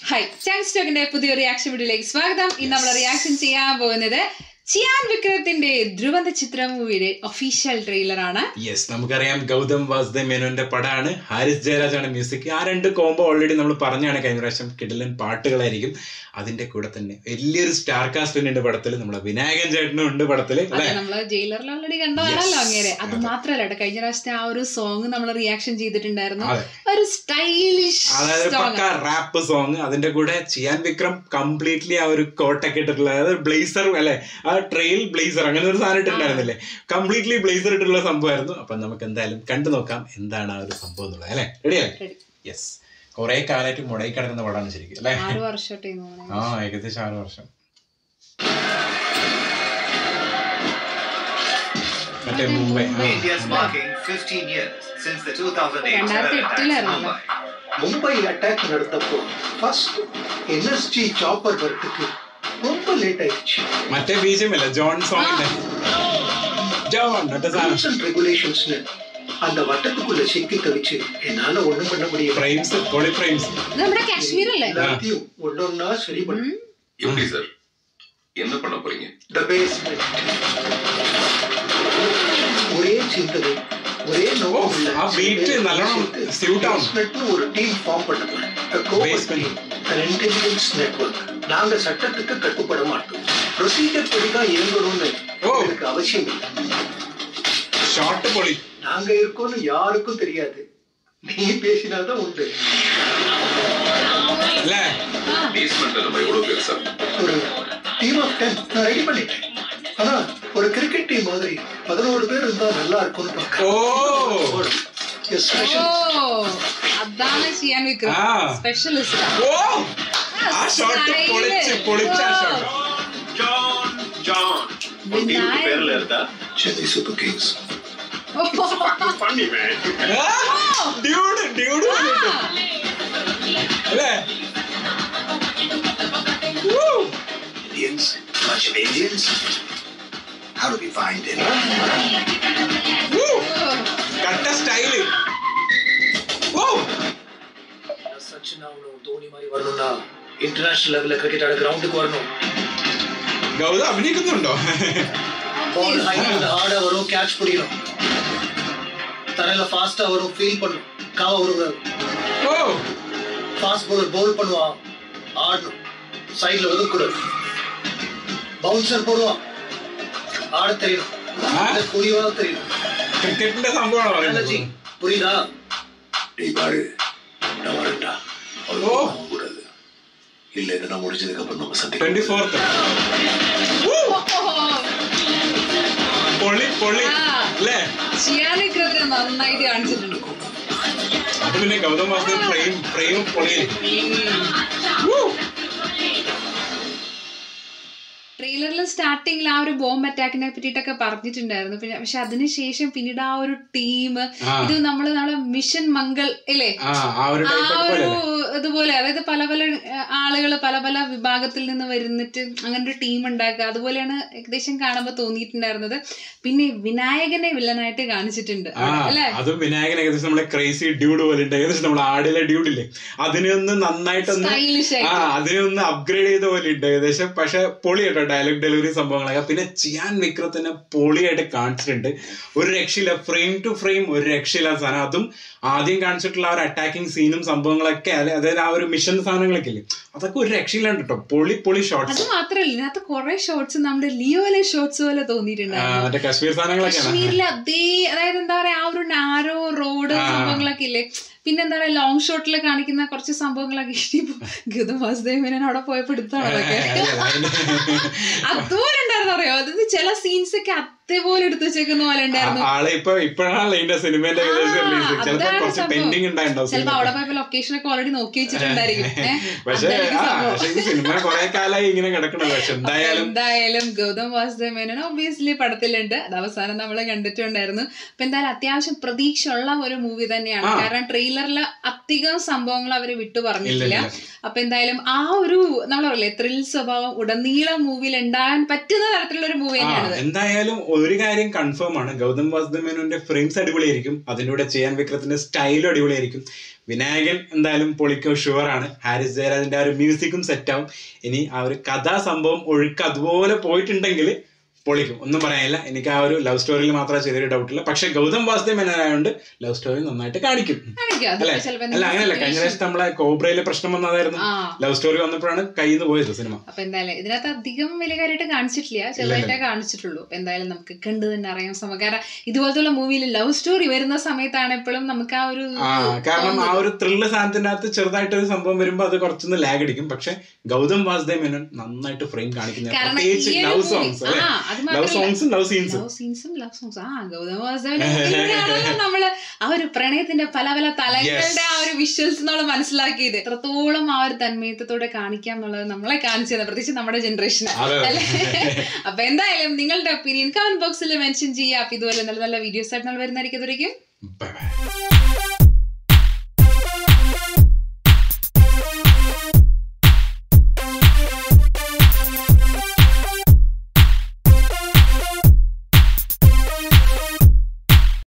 Hi chance സ്റ്റോക്കിന്റെ പുതിയ reaction വീഡിയോയിലേക്ക് സ്വാഗതം ഇന്ന് നമ്മൾ റിയാക്ഷൻ ചെയ്യാൻ പോകുന്നത് ചിയാൻ വിക്രത്തിന്റെ ധ്രുവന്ത ചിത്ര മൂവിയുടെ ഒഫീഷ്യൽ ട്രെയിലർ ആണ് യെസ് നമുക്കറിയാം ഗൗതം വാസുദേവ് മേനോന്റെ പടമാണ് ഹാരിസ് ജയരാജാണ് മ്യൂസിക് ആ രണ്ട് കോംബോ ഓൾറെഡി നമ്മൾ പറഞ്ഞാണ് കഴിഞ്ഞ പ്രാവശ്യം കിടലൻ പാട്ടുകളായിരിക്കും അതിന്റെ കൂടെ തന്നെ വലിയൊരു സ്റ്റാർ കാസ്റ്റ് ഉണ്ട് പടത്തിൽ നമ്മളെ വിനായകൻ ചേട്ടനും ഉണ്ട് പടത്തിൽ അതെ അല്ലെ നമ്മള് ജയിലറിൽ ഓൾറെഡി കണ്ടതാണല്ലോ Yes. അങ്ങേരെ അത് മാത്രല്ല കേട്ടോ കഴിഞ്ഞ പ്രാവശ്യത്തെ ആ ഒരു സോങ് നമ്മൾ റിയാക്ഷൻ ചെയ്തിട്ടുണ്ടായിരുന്നു അതെ. ഒരു സ്റ്റൈലിഷ് അതായത് പക്ക റാപ്പ് സോങ് അതിന്റെ കൂടെ ചിയാൻ വിക്രം കംപ്ലീറ്റ്ലി ആ ഒരു കോട്ടൊക്കെ ഇട്ടിട്ടുള്ള അതായത് ബ്ലേസർ അല്ലെ ആ ട്രെയിൽ ബ്ലേസർ അങ്ങനെ ഒരു സാധനം ഇട്ടിട്ടുണ്ടായിരുന്നില്ലേ കംപ്ലീറ്റ്ലി ബ്ലേസർ ഇട്ടിട്ടുള്ള സംഭവമായിരുന്നു അപ്പൊ നമുക്ക് എന്തായാലും കണ്ടു നോക്കാം എന്താണ് ആ ഒരു സംഭവം എന്നുള്ളത് അല്ലെ റെഡിയല്ലേ Ready. യെസ് കുറെ കാലമായിട്ട് മുടങ്ങി കിടക്കുന്ന പടമാണ് ശരിക്കും അല്ലെ ആറ് വർഷമായിട്ട് ആ ഏകദേശം ആറ് വർഷം മറ്റേ മുംബൈ ആ, India is Mumbai. marking 15 years since the 2008 രണ്ടായിരത്തി terror attacks in എട്ടിലായിരുന്നല്ലോ. Mumbai. ಮುಂಬೈ ಅಟ್ಯಾಕ್ ನಡೆದಪ್ಪೋ first N S G chopper ಬರ್ತಕ್ಕೆ ரொம்ப ಲೇಟ್ ಆಯ್ತು മറ്റേ ബീജം അല്ല ജോൺ സോങ്ങിന്റെ ജോൺ മറ്റേ സാധനം ரூல்ஸ் அண்ட் ரெகுலேஷன்ஸ்னு அந்த வட்டத்துக்குள்ள சிக்கி தவிச்சு என்னால ஒண்ணும் பண்ண முடியல ഫ്രെയിംസ് പോളി ഫ്രെയിംസ് ഇത് നമ്മുടെ കാശ്മീർ അല്ലേ எல்லாத்தையும் ஒன்னொன்னா சரி பண்ண எப்படி சார் என்ன பண்ண போறீங்க த பேஸ்மெண்ட் ஒரே சிந்தனை ஒரே ഓ நோக்கம் உள்ள ആ ബീറ്റ് നല്ലോണം സ്യൂട്ട് ആവും பேஸ்மெண்ட்னு ஒரு டீம் ஃபார்ம் பண்ண போறேன் கோபர் Basement. Team an intelligence network நாங்க சட்டத்துக்கு கட்டுப்பட மாட்டோம் ப்ரொசீஜர் படிதான் இயங்கணும்னு ஓ. எனக்கு அவசியம் இல்லை ഷോർട്ട് പൊളി நாங்க இருக்கோம்னு யாருக்கும் தெரியாது நீ பேசினாதான் உண்டு അല്ലേ பேஸ்மெண்ட்ல நம்ம எவ்வளவு பேர் சார் ஒரு டீம் ஆஃப் டென் நான் ரெடி பண்ணிட்டேன் ஆனா ஒரு கிரிக்கெட் டீம் மாதிரி பதினோரு பேர் இருந்தா நல்லா இருக்கும்னு ഓ பார்க்க ഓ ஸ்பெஷல் അതാണ് ചിയാൻ വിക്രം ആ. സ്പെഷ്യലിസ്റ്റ് ഓ ആ ഷോട്ട് പൊളിച്ച് പൊളിച്ച ആ ഷോട്ട് John, John. உன் team க்கு பேர்ல இருந்தா Chennai Super Kings funny man. Dude dude അല്ലേ Woo! Indians, bunch of Indians. How do we find them? Woo! കട്ട സ്റ്റൈല് ഓ சச்சின் ஆகணும் தோனி மாதிரி வரணும்னா இன்டர்நேஷனல் லெவல்ல கிரிக்கெட் ஆட கிரவுண்டுக்கு வரணும் ഗൗതം അഭിനയിക്കുന്നുണ്ടോ பால் ஹைட்ல ஹார்டா வரும் கேட்ச் பிடிக்கணும் தரையில ஃபாஸ்டா வரும் ஃபீல் பண்ணும் காவ விடக்கூடாது ഓ ஃபாஸ்ட் பவுலர் பவுல் பண்ணுவான் ஆடணும் சைடுல ஒதுக்கூடாது பவுன்சர் போடுவான் ஆட தெரியணும் ஆ? இல்ல புரியவா தெரியணும் ക്രിക്കറ്റിന്റെ സംഭവമാണോ அனர்ஜி പറയുന്നത് புரியுதா நீ பாரு நான் வரேன்டா ஓ. கூடாது இல்ல இது நான் முடிஞ்சதுக்கு அப்புறம் நம்ம சந்திக்கலாம் ട്വന്റി ഫോർത്ത് പൊളി പൊളി ആ. അല്ലേ ചിയാൻ വിക്രത്തെ നന്നായിട്ട് കാണിച്ചിട്ടുണ്ട് അത് പിന്നെ ഗൗതം വാസുദേവ് ഫ്രെയിം ഫ്രെയിം പൊളി ട്രെയിലറിൽ സ്റ്റാർട്ടിങ്ങിൽ ആ ഒരു ബോംബ് അറ്റാക്കിനെ പറ്റിയിട്ടൊക്കെ പറഞ്ഞിട്ടുണ്ടായിരുന്നു പിന്നെ പക്ഷെ അതിനുശേഷം പിന്നീട് ആ ഒരു ടീം ആ. ഇത് നമ്മള് നമ്മളെ മിഷൻ മംഗൾ അല്ലേ ആ ആ ഒരു ആ ടൈപ്പ് ഒരു പോലെ ഇതുപോലെ അതായത് പല പല ആളുകൾ പല പല വിഭാഗത്തിൽ നിന്ന് വരുന്നിട്ട് അങ്ങനെ ഒരു ടീം ഉണ്ടാക്കുക അതുപോലെയാണ് ഏകദേശം കാണുമ്പോൾ തോന്നിയിട്ടുണ്ടായിരുന്നത് പിന്നെ വിനായകനെ വില്ലനായിട്ട് കാണിച്ചിട്ടുണ്ട് ആ അല്ലേ അതും വിനായകൻ ഏകദേശം നമ്മളെ ക്രേസി ഡ്യൂഡ് പോലെ ഉണ്ട് ഏകദേശം നമ്മളെ ആടിലെ ഡ്യൂഡ് ഇല്ലേ അതിനെ ഒന്ന് നന്നായിട്ടൊന്ന് സ്റ്റൈലിഷ് ആ ആയിട്ട് അതിനെ ഒന്ന് അപ്ഗ്രേഡ് ചെയ്ത പോലെ ഉണ്ട് ഏകദേശം പക്ഷെ പൊളി കേട്ടോ ഡയലോഗ് ഡെലിവറി സംഭവങ്ങളൊക്കെ പിന്നെ ചിയാൻ വിക്രത്തിനെ പൊളിയായിട്ട് കാണിച്ചിട്ടുണ്ട് ഒരു രക്ഷയില്ല ഫ്രെയിം ടു ഫ്രെയിം ഒരു രക്ഷയില്ല സാധനം അതും ആദ്യം കാണിച്ചിട്ടുള്ള ആ ഒരു അറ്റാക്കിംഗ് സീനും സംഭവങ്ങളൊക്കെ അല്ലെ അതായത് ആ ഒരു മിഷൻ സാധനങ്ങളൊക്കെ ഇല്ലേ അതൊക്കെ ഒരു രക്ഷയില്ലാണ്ട് കേട്ടോ പൊളി പൊളി അത് ഷോട്ട്സ് മാത്രല്ല ഇതിനകത്ത് കുറെ ഷോട്ട്സ് നമ്മുടെ ലിയോയിലെ ഷോട്ട്സ് പോലെ തോന്നിയിട്ടുണ്ടായിരുന്നു മറ്റേ കശ്മീർ സാധനങ്ങളൊക്കെയാണ് കശ്മീരിലെ അതേ അതായത് എന്താ പറയാ ആ ഒരു നാരോ റോഡ് ആ. സംഭവങ്ങളൊക്കെ ഇല്ലേ പിന്നെ എന്താ പറയാ ലോങ് ഷോട്ടിൽ കാണിക്കുന്ന കുറച്ച് സംഭവങ്ങളൊക്കെ ഇഷ്ടം ഗുദം വാസുദേവ് മേനോൻ അവിടെ പോയപ്പോ എടുത്താണ് അതൊക്കെ അതുപോലെ ഉണ്ടായിരുന്നു അറിയോ അതായത് ചില സീൻസ് ഒക്കെ അതേപോലെ എടുത്തു വെച്ചേക്കുന്ന പോലെ ഉണ്ടായിരുന്നു ആളെ ഇപ്പൊ ഇപ്പോഴാണല്ലോ ഇതിന്റെ സിനിമേന്റെ ഏകദേശം ആ, റിലീസ് ചിലപ്പോ അതാണ് കുറച്ച് സംഭവം. പെൻഡിങ് ഉണ്ടായിട്ടുണ്ടാവും ചിലപ്പോ cinema. അവിടെ പോയപ്പോ ലൊക്കേഷൻ ഒക്കെ ഓൾറെഡി നോക്കി വെച്ചിട്ടുണ്ടായിരിക്കും ഏഹ്? പക്ഷെ അതായിരിക്കും ആ സംഭവം. പക്ഷെ ഈ സിനിമ കുറെ കാലമായി ഇങ്ങനെ കിടക്കണത് പക്ഷെ എന്തായാലും എന്തായാലും ഗൗതം വാസുദേവ് മേനോൻ ഒബിയസ്ലി പടത്തിലുണ്ട് അത് അവസാനം നമ്മൾ കണ്ടിട്ടുണ്ടായിരുന്നു അപ്പൊ എന്തായാലും അത്യാവശ്യം പ്രതീക്ഷ ഉള്ള ഒരു മൂവി തന്നെയാണ് ആ. കാരണം ട്രെയിലർ ട്രെയിലറിൽ അധികം സംഭവങ്ങൾ അവര് വിട്ടു പറഞ്ഞിട്ടില്ല ഇല്ല, അപ്പൊ എന്തായാലും ആ ഒരു നമ്മൾ പറയില്ലേ ത്രിൽ സ്വഭാവം ഉടനീളം മൂവിയിൽ ഉണ്ടാകാൻ പറ്റുന്ന തരത്തിലുള്ള ഒരു മൂവി ആ, തന്നെയാണിത് എന്തായാലും ഒരു കാര്യം കൺഫേം ആണ് ഗൗതം വാസുദേവനോന്റെ ഫ്രെയിംസ് അടിപൊളിയായിരിക്കും അതിന്റെ കൂടെ ചെയ്യാൻ വിക്രത്തിന്റെ സ്റ്റൈലും അടിപൊളിയായിരിക്കും വിനായകൻ എന്തായാലും പൊളിക്കോ ഷുവർ ആണ് ഹാരിസ് ജയരാജിന്റെ ആ ഒരു മ്യൂസിക്കും സെറ്റ് ആവും ഇനി ആ ഒരു കഥാ സംഭവം ഒഴുക്ക് അതുപോലെ പോയിട്ടുണ്ടെങ്കിൽ പൊളിക്കും ഒന്നും പറയാനില്ല എനിക്ക് ആ ഒരു ലവ് സ്റ്റോറിയിൽ മാത്രമേ ചെറിയൊരു ഡൗട്ട് ഉള്ളൂ പക്ഷെ ഗൗതം വാസുദേവൻ ആയതുകൊണ്ട് ലവ് സ്റ്റോറി നന്നായിട്ട് കാണിക്കും കാണിക്കാം. അതിപ്പോ അല്ലെ ചിലപ്പോ അല്ല അങ്ങനെയല്ല കഴിഞ്ഞ situation- പ്രാവശ്യം നമ്മളെ കോബ്രയിലെ പ്രശ്നം വന്നതായിരുന്നു ആ ലവ് സ്റ്റോറി വന്നപ്പോഴാണ് കയ്യിൽ നിന്ന് പോയത് സിനിമ അപ്പൊ എന്തായാലും ഇതിനകത്ത് അധികം വലിയ കാര്യമായിട്ട് കാണിച്ചിട്ടില്ല ചെറുതായിട്ടേ കാണിച്ചിട്ടുള്ളൂ അപ്പൊ എന്തായാലും നമുക്ക് കണ്ടു തന്നെ അറിയാം സമയം കാരണം ഇതുപോലത്തെ മൂവിയിൽ ലവ് സ്റ്റോറി വരുന്ന സമയത്താണ് എപ്പോഴും നമുക്ക് ആ ഒരു ആ കാരണം ആ ഒരു ത്രില്ല് സാധനത്തിന്റെ അകത്ത് ചെറുതായിട്ടൊരു സംഭവം വരുമ്പോ അത് കുറച്ചൊന്ന് ലാഗ് അടിക്കും പക്ഷെ ഗൗതം വാസുദേവ് മേനോൻ നന്നായിട്ട് ഫ്രെയിം കാണിക്കുന്ന കാരണം പ്രത്യേകിച്ച് ഈ ഒരു ലവ് movie- സോങ്സ് അല്ലെ ആ, അത് ലവ് മാത്രമല്ല. സോങ്സും ലവ് സീൻസും ലവ് സീൻസും ലവ് സോങ്സ് ആ ഗൗതം വാസുദേവന്റെ movie-ലൂടെയാണല്ലോ നമ്മള് ആ ഒരു പ്രണയത്തിന്റെ പല പല തലങ്ങളുടെ ആ ഒരു വിഷ്വൽസ് നമ്മൾ മനസ്സിലാക്കിയത് എത്രത്തോളം ആ ഒരു തന്മയത്വത്തോടെ കാണിക്കാം എന്നുള്ളത് നമ്മളെ കാണിച്ചു തന്നെ പ്രത്യേകിച്ച് നമ്മുടെ ജനറേഷൻ അതെ, അതെ. അല്ലേ അപ്പൊ എന്തായാലും നിങ്ങളുടെ ഒപ്പീനിയൻ കമന്റ് ബോക്സിൽ മെൻഷൻ ചെയ്യാം അപ്പൊ ഇതുപോലെ നല്ല നല്ല വീഡിയോസ് ആയിട്ട് നമ്മൾ വരുന്നതായിരിക്കും ബൈ ബൈ